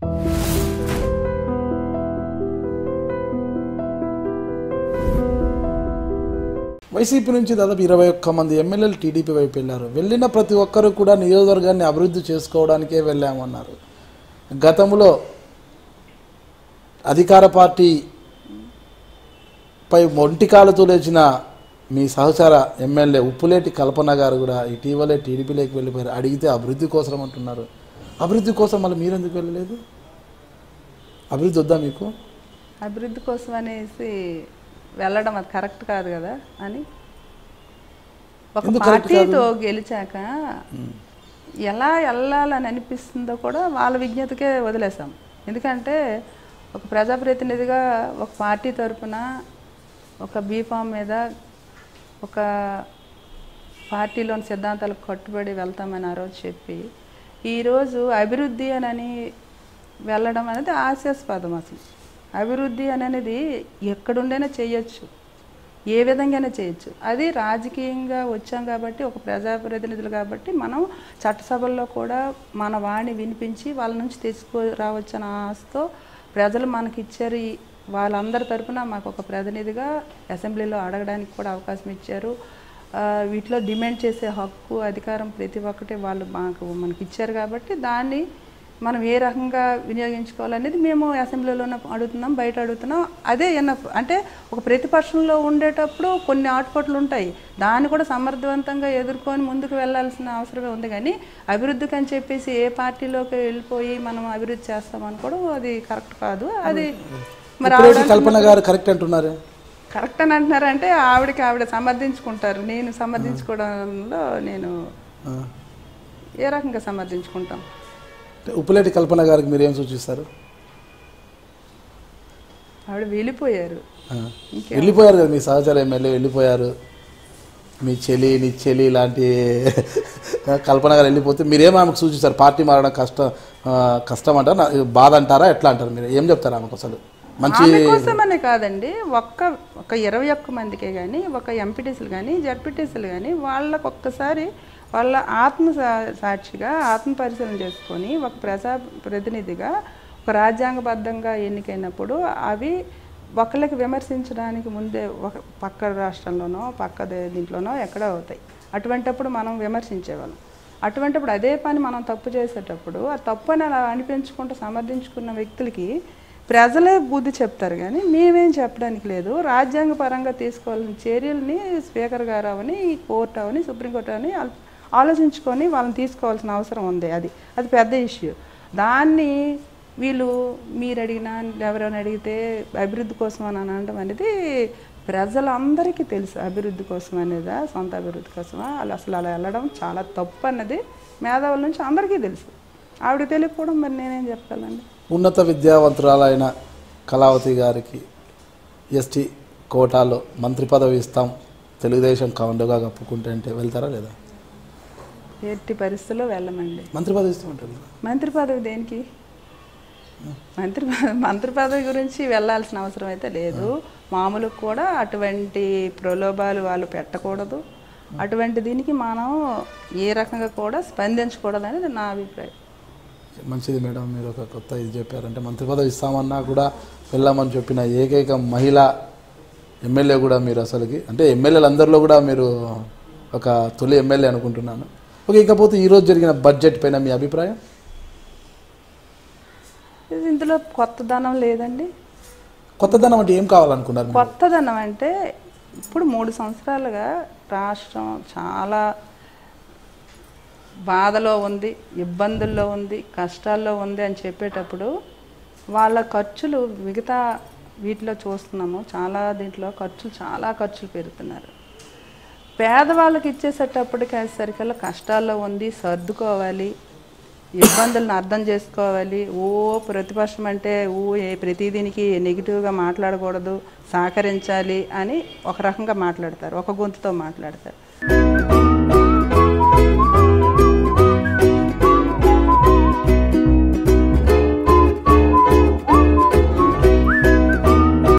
YCP నుంచి దాదాపు ఇరవై ఒక్క మంది ఎమ్మెల్యేలు టీడీపీ వైపు వెళ్ళారు వెళ్ళిన ప్రతి ఒక్కరు కూడా నియోజకవర్గాన్ని అభివృద్ధి చేసుకోవడానికే వెళ్ళామన్నారు గతంలో అధికార పార్టీ పై ఒంటికాలతో లేచిన మీ సహచార ఎమ్మెల్యే ఉప్పులేటి కల్పన గారు కూడా ఇటీవలే టీడీపీలోకి వెళ్ళిపోయారు అడిగితే అభివృద్ధి కోసం అంటున్నారు అభివృద్ధి కోసం మళ్ళీ మీరెందుకు వెళ్ళలేదు అభివృద్ధి వద్దా మీకు అభివృద్ధి కోసం అనేసి వెళ్ళడం అది కరెక్ట్ కాదు కదా అని ఒక ఎందుకు correct పార్టీతో గెలిచాక ఎలా వెళ్ళాలని అనిపిస్తుందో కూడా వాళ్ళ విజ్ఞతకే వదిలేసాం ఎందుకంటే ఒక ప్రజాప్రతినిధిగా ఒక పార్టీ తరపున ఒక బీఫామ్ మీద ఒక పార్టీలోని సిద్ధాంతాలకు కట్టుబడి వెళ్తామని ఆ రోజు చెప్పి ఈరోజు అభివృద్ధి అని వెళ్ళడం అనేది హాస్యాస్పదం అసలు అభివృద్ధి అనేది ఎక్కడుండైనా చేయొచ్చు ఏ విధంగానే చేయొచ్చు అది రాజకీయంగా వచ్చాం కాబట్టి ఒక ప్రజాప్రతినిధులు కాబట్టి మనం చట్టసభల్లో కూడా మన వాణి వినిపించి వాళ్ళ నుంచి తీసుకురావచ్చని ఆశతో ప్రజలు మనకి ఇచ్చారు ఈ- వాళ్ళందరి తరపున మాకు ఒక ప్రతినిధిగా అసెంబ్లీలో అడగడానికి కూడా అవకాశం ఇచ్చారు ఆ, వీటిలో డిమాండ్ చేసే హక్కు అధికారం ప్రతి ఒక్కటి వాళ్ళు మాకు మనకి ఇచ్చారు కాబట్టి దాన్ని మనం ఏ రకంగా వినియోగించుకోవాలనేది మేము అసెంబ్లీలో అడుగుతున్నాం బయట అడుగుతున్నాం అదే ఎన్నఫ్ అంటే ఒక ప్రతిపక్షంలో ఉండేటప్పుడు కొన్ని ఆటుపోట్లు ఉంటాయి దాన్ని కూడా సమర్థవంతంగా ఎదుర్కొని ముందుకు వెళ్ళాల్సిన అవసరమే ఉంది కానీ అభివృద్ధికి అని చెప్పేసి ఏ పార్టీలోకి వెళ్ళిపోయి మనం అభివృద్ధి చేస్తామని కూడా అది కరెక్ట్ కాదు అది మరి ఆవిడ ఉప్పులేటి కల్పన గారు కరెక్ట్ అంటున్నారు కరెక్ట్ అని అంటున్నారంటే ఆవిడకి ఆవిడ సమర్థించుకుంటారు నేను సమర్థించుకోవడంలో నేను ఆ. ఏ రకంగా సమర్థించుకుంటాం ఉప్పులేటి కల్పన గారికి మీరు ఏం సూచిస్తారు ఆవిడ వెళ్ళిపోయారు ఆ. వెళ్ళిపోయారు కదా మీ సహచర ఎమ్మెల్యే వెళ్ళిపోయారు మీ చెలి నీ చెలి ఇలాంటి కల్పన గారు వెళ్ళిపోతే మీరేం ఆమెకు సూచిస్తారు పార్టీ మారడం కష్టం ఆ, కష్టం అంటారా నా- బాధ అంటారా ఎట్లా అంటారు మీరు ఏం చెప్తారు ఆమెకు అసలు మంచి ఆమె కోసమనే కాదండి ఒక్క ఒక ఇరవై ఒక్క మందికే కానీ ఒక ఎంపీటీసీలు కానీ జడ్పీటీసీలు కానీ వాళ్ళకు ఒక్కసారి వాళ్ళ ఆత్మ సా- సాక్షిగా ఆత్మ పరిశీలన చేసుకొని ఒక ప్రజా ప్రతినిధిగా ఒక రాజ్యాంగబద్ధంగా ఎన్నికైనప్పుడు అవి ఒకళ్ళకి విమర్శించడానికి ముందే ఒక పక్క రాష్ట్రంలోనో పక్క దే- దీంట్లోనో ఎక్కడో అవుతాయి అటువంటప్పుడు మనం విమర్శించేవాళ్ళం అటువంటిప్పుడు అదే పని మనం తప్పు చేసేటప్పుడు ఆ తప్పు అని అలా అనిపించుకుంటూ సమర్థించుకున్న వ్యక్తులకి ప్రజలే బుద్ధి చెప్తారు కానీ మేమేం చెప్పడానికి లేదు రాజ్యాంగ పరంగా తీసుకోవాల్సిన చర్యల్ని స్పీకర్ గారు అవని కోర్టు అవని సుప్రీంకోర్టు అవని ఆల్- ఆలోచించుకొని వాళ్ళని తీసుకోవాల్సిన అవసరం ఉంది అది అది పెద్ద ఇష్యూ దాన్ని వీళ్ళు మీరు అడిగినా ఎవరైనా అడిగితే అభివృద్ధి కోసం అని అనడం అనేది ప్రజలందరికీ తెలుసు అభివృద్ధి కోసం అనేదా సొంత అభివృద్ధి కోసమా వాళ్ళు అసలు అలా వెళ్ళడం చాలా తప్పు అన్నది మేధావుల నుంచి అందరికీ తెలుసు ఆవిడ తెలియకపోవడం మరి నేనేం చెప్పగలండి ఉన్నత విద్యావంతురాలైన కళావతి గారికి ఎస్టీ కోటాలో మంత్రి పదవి ఇస్తాం తెలుగుదేశం కౌండుగా కప్పుకుంటే అంటే వెళ్తారా లేదా ఎట్టి పరిస్థితుల్లో వెళ్ళమండి మంత్రి పదవి ఇస్తామంటారు మంత్రి పదవి దేనికి మంత్రి ప- మంత్రి పదవి గురించి వెళ్ళాల్సిన అవసరం అయితే లేదు మామూలు కూడా అటువంటి ప్రలోభాలు వాళ్ళు పెట్టకూడదు అటువంటి దీనికి మనం ఏ రకంగా కూడా స్పందించకూడదు అనేది నా అభిప్రాయం మంచిది మేడం మీరు ఒక కొత్త ఇది చెప్పారంటే మంత్రి పదవి ఇస్తామన్నా కూడా వెళ్ళామని చెప్పిన ఏకైక మహిళ ఎమ్మెల్యే కూడా మీరు అసలుకి అంటే ఎమ్మెల్యేలు అందరిలో కూడా మీరు ఒక తొలి ఎమ్మెల్యే అనుకుంటున్నాను ఓకే ఇకపోతే ఈరోజు జరిగిన బడ్జెట్ పైన మీ అభిప్రాయం ఇది ఇందులో కొత్తదనం లేదండి కొత్తదనం అంటే ఏం కావాలనుకున్నారు మీరు? కొత్తదనం అంటే ఇప్పుడు మూడు సంవత్సరాలుగా రాష్ట్రం చాలా బాధలో ఉంది ఇబ్బందుల్లో ఉంది కష్టాల్లో ఉంది అని చెప్పేటప్పుడు వాళ్ళ ఖర్చులు మిగతా వీటిలో చూస్తున్నాము చాలా దీంట్లో ఖర్చులు చాలా ఖర్చులు పెరుగుతున్నారు పేదవాళ్ళకి ఇచ్చేసేటప్పటికి సరికల్లా కష్టాల్లో ఉంది సర్దుకోవాలి ఇబ్బందులను అర్థం చేసుకోవాలి ఓ ప్రతిపక్షం అంటే ఓ ఏ ప్రతిదీనికి నెగిటివ్గా మాట్లాడకూడదు సహకరించాలి అని ఒక రకంగా మాట్లాడతారు ఒక గొంతుతో మాట్లాడతారు